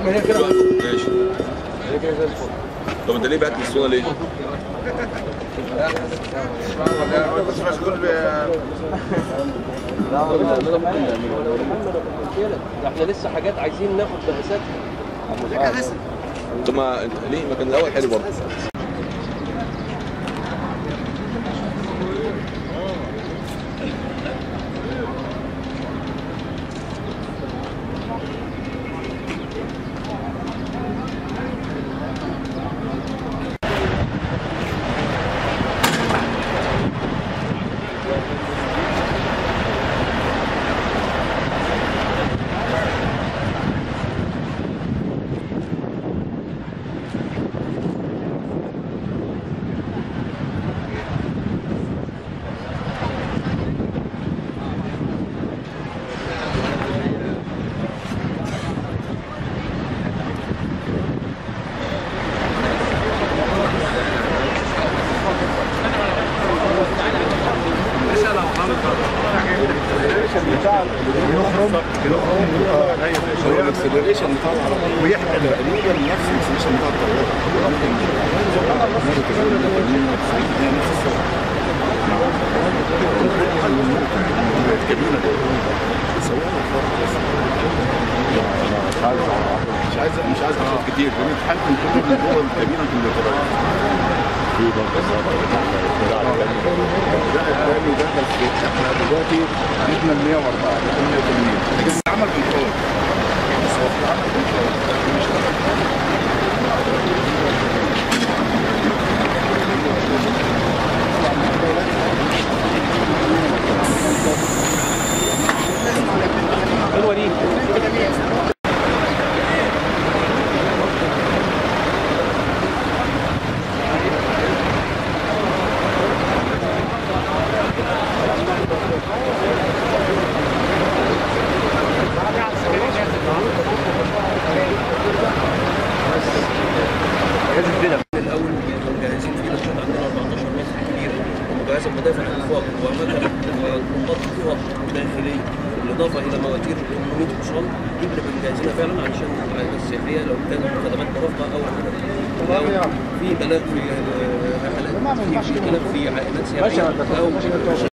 هي كده ماشي هي كده زي الفل طب انت ليه بعت لي الصوره ليه؟ بس مشغول ب لا والله نعملها ممكن نعملها احنا لسه حاجات عايزين ناخد مقاسات طب ما انت ليه ما كان الاول حلو برضه هو الاكسلريشن بتاع العربيه ويحمل تقريبا نفس الاكسلريشن بتاع الطياره كابينه مش عايز مش عايز اخد كتير لان الامتحان كان كله من جوه الكابينه في الطياره في ده الثاني ده بس احنا دلوقتي جبنا ال 104 180 لكن عمل كنترول بس هو في عمل كنترول حلوه دي الاول كانوا مجهزين فيه نشاط عندنا 14 متر كبير ومجهزه مدافع انفاق ومكن ونقاط انفاق داخليه بالاضافه الى مواتير 800 حصان دي بنبقى مجهزينها فعلا علشان العائلات السياحيه لو كانت خدمات مرافقه او أو في بلد في آه، رحلات في في بلد في عائلات سياحيه او